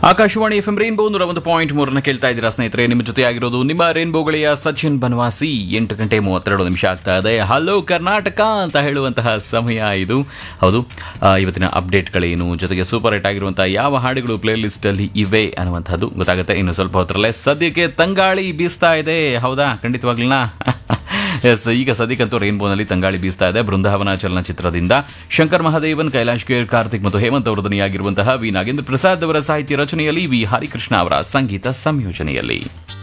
Akashvani F M rainbow ನೂರ ಒಂದು point ಮೂರನ್ನ ಕೇಳ್ತಾ ಇದ್ದೀರಾ ಸ್ನೇಹಿತರೆ ನಿಮ್ಮ ಜೊತೆ ಆಗಿರೋದು ನಿಮ್ಮ ರೇನ್ಬೋ ಗೆಳೆಯ ಸಚಿನ್ ಬನವಾಸಿ ಎಂಟು ಗಂಟೆ ಮೂವತ್ತೆರಡು ನಿಮಿಷ ಆಗ್ತಾ ಇದೆ ಹಲೋ ಕರ್ನಾಟಕ ಅಂತ ಹೇಳುವಂತಹ ಸಮಯ ಇದು ಹೌದು ಆ, ಇವತ್ತಿನ ಅಪ್ಡೇಟ್ಗಳೇನು ಜೊತೆಗೆ ಸೂಪರ್ ಹಿಟ್ ಆಗಿರುವಂತಹ ಯಾವ ಹಾಡುಗಳು ಪ್ಲೇ ಲಿಸ್ಟ್ ಅಲ್ಲಿ ಇವೆ ಅನ್ನುವಂಥದ್ದು ಗೊತ್ತಾಗುತ್ತೆ ಇನ್ನು ಸ್ವಲ್ಪ ಹೊತ್ತರಲ್ಲೇ ಸದ್ಯಕ್ಕೆ ತಂಗಾಳಿ ಬೀಸ್ತಾ ಇದೆ ಹೌದಾ ಖಂಡಿತವಾಗ್ಲೂ ಎಸ್ ಈಗ ಸದ್ಯಕ್ಕಂತೂ ರೈನ್ಬೋನಲ್ಲಿ ತಂಗಾಳಿ ಬೀಸ್ತಾ ಇದೆ ಬೃಂದಾವನ ಚಲನಚಿತ್ರದಿಂದ ಶಂಕರ್ ಮಹಾದೇವನ್ ಕೈಲಾಶ್ ಕೇರ್ ಕಾರ್ತಿಕ್ ಮತ್ತು ಹೇಮಂತ್ ಅವರ ಧ್ವನಿಯಾಗಿರುವಂತಹ ವಿ ನಾಗೇಂದ್ರ ಪ್ರಸಾದ್ ಅವರ ಸಾಹಿತ್ಯ ರಚನೆಯಲ್ಲಿ ವಿ ಹರಿಕೃಷ್ಣ ಅವರ ಸಂಗೀತ ಸಂಯೋಜನೆಯಲ್ಲಿ